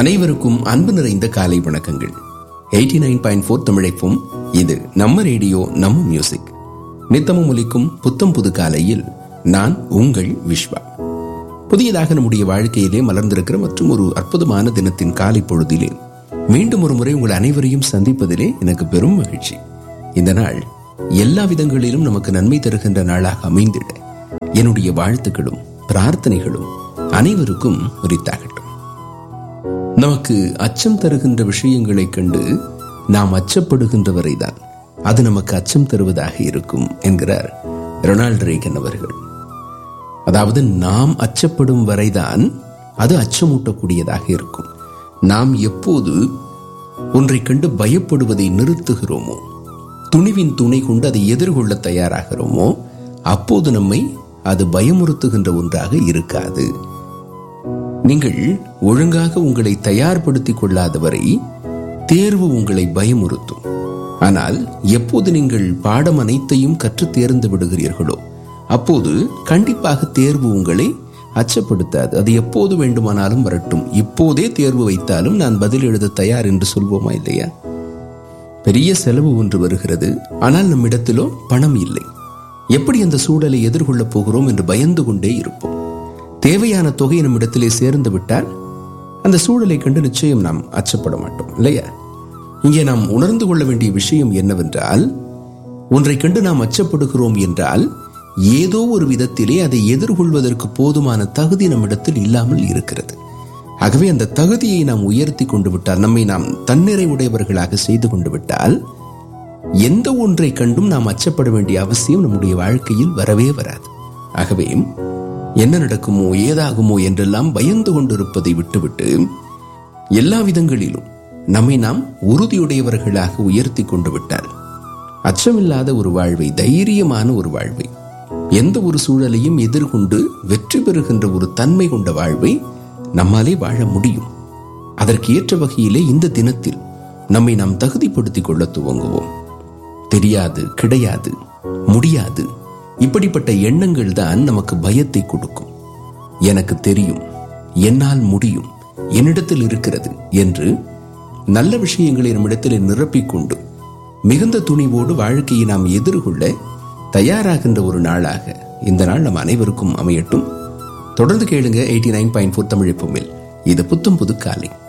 அனைவருக்கும் அன்பு நிறைந்த காலை வணக்கங்கள் எயிட்டி நைன் பாயிண்ட் ஃபோர் தமிழைப்பும் இது நம்ம ரேடியோ நம்ம மியூசிக் நித்தமும் ஒலிக்கும் புத்தம் புது காலையில் நான் உங்கள் விஸ்வா புதியதாக நம்முடைய வாழ்க்கையிலே மலர்ந்திருக்கிற மற்றும் ஒரு அற்புதமான தினத்தின் காலை பொழுதிலே மீண்டும் ஒரு முறை உங்கள் அனைவரையும் சந்திப்பதிலே எனக்கு பெரும் மகிழ்ச்சி இந்த நாள் எல்லா விதங்களிலும் நமக்கு நன்மை தருகின்ற நாளாக அமைந்திட என்னுடைய வாழ்த்துக்களும் பிரார்த்தனைகளும் அனைவருக்கும் உரித்தாகட்டும் நமக்கு அச்சம் தருகின்ற விஷயங்களைக் கண்டு நாம் அச்சப்படுகின்ற வரைதான் அது நமக்கு அச்சம் தருவதாக இருக்கும் என்கிறார் ரொனால்டு ரேகன் அவர்கள் அதாவது நாம் அச்சப்படும் வரைதான் அது அச்சமூட்டக்கூடியதாக இருக்கும் நாம் எப்போது ஒன்றை கண்டு பயப்படுவதை நிறுத்துகிறோமோ துணிவின் துணை கொண்டு அதை எதிர்கொள்ள தயாராகிறோமோ அப்போது நம்மை அது பயமுறுத்துகின்ற ஒன்றாக இருக்காது நீங்கள் ஒழுங்காக உங்களை தயார்படுத்திக் கொள்ளாதவரை தேர்வு உங்களை பயமுறுத்தும் ஆனால் எப்போது நீங்கள் பாடம் அனைத்தையும் கற்று தேர்ந்து விடுகிறீர்களோ அப்போது கண்டிப்பாக தேர்வு உங்களை அச்சப்படுத்தாது அது எப்போது வேண்டுமானாலும் வரட்டும் இப்போதே தேர்வு வைத்தாலும் நான் பதில் எழுத தயார் என்று சொல்வோமா இல்லையா பெரிய செலவு ஒன்று வருகிறது ஆனால் நம்மிடத்திலோ பணம் இல்லை எப்படி அந்த சூழலை எதிர்கொள்ளப் போகிறோம் என்று பயந்து கொண்டே இருப்போம் தேவையான தொகை நம்மிடத்திலே சேர்ந்து விட்டால் அந்த சூழலை கண்டு நிச்சயம் நாம் அச்சப்பட மாட்டோம் இல்லையா இங்கே நாம் உணர்ந்து கொள்ள வேண்டிய விஷயம் என்னவென்றால் ஒன்றை கண்டு நாம் அச்சப்படுகிறோம் என்றால் ஏதோ ஒரு விதத்திலே அதை எதிர்கொள்வதற்கு போதுமான தகுதி நம்மிடத்தில் இல்லாமல் இருக்கிறது ஆகவே அந்த தகுதியை நாம் உயர்த்தி கொண்டு விட்டால் நம்மை நாம் தன்னிறை உடையவர்களாக செய்து கொண்டு விட்டால் எந்த ஒன்றை கண்டும் நாம் அச்சப்பட வேண்டிய அவசியம் நம்முடைய வாழ்க்கையில் வரவே வராது ஆகவே என்ன நடக்குமோ ஏதாகுமோ என்றெல்லாம் பயந்து கொண்டிருப்பதை விட்டுவிட்டு எல்லா விதங்களிலும் நம்மை நாம் உறுதியுடையவர்களாக உயர்த்தி கொண்டு விட்டால் அச்சமில்லாத ஒரு வாழ்வை தைரியமான ஒரு வாழ்வை எந்த ஒரு சூழலையும் எதிர்கொண்டு வெற்றி பெறுகின்ற ஒரு தன்மை கொண்ட வாழ்வை நம்மாலே வாழ முடியும் அதற்கு ஏற்ற வகையிலே இந்த தினத்தில் நம்மை நாம் தகுதிப்படுத்திக் கொள்ள துவங்குவோம் தெரியாது கிடையாது முடியாது இப்படிப்பட்ட எண்ணங்கள் தான் நமக்கு பயத்தை கொடுக்கும் எனக்கு தெரியும் என்னால் முடியும் என்னிடத்தில் இருக்கிறது என்று நல்ல விஷயங்களை நம்மிடத்தில் நிரப்பிக்கொண்டு மிகுந்த துணிவோடு வாழ்க்கையை நாம் எதிர்கொள்ள தயாராகின்ற ஒரு நாளாக இந்த நாள் நம் அனைவருக்கும் அமையட்டும் தொடர்ந்து கேளுங்க eighty nine point four Tamil இது புத்தம் புது காலை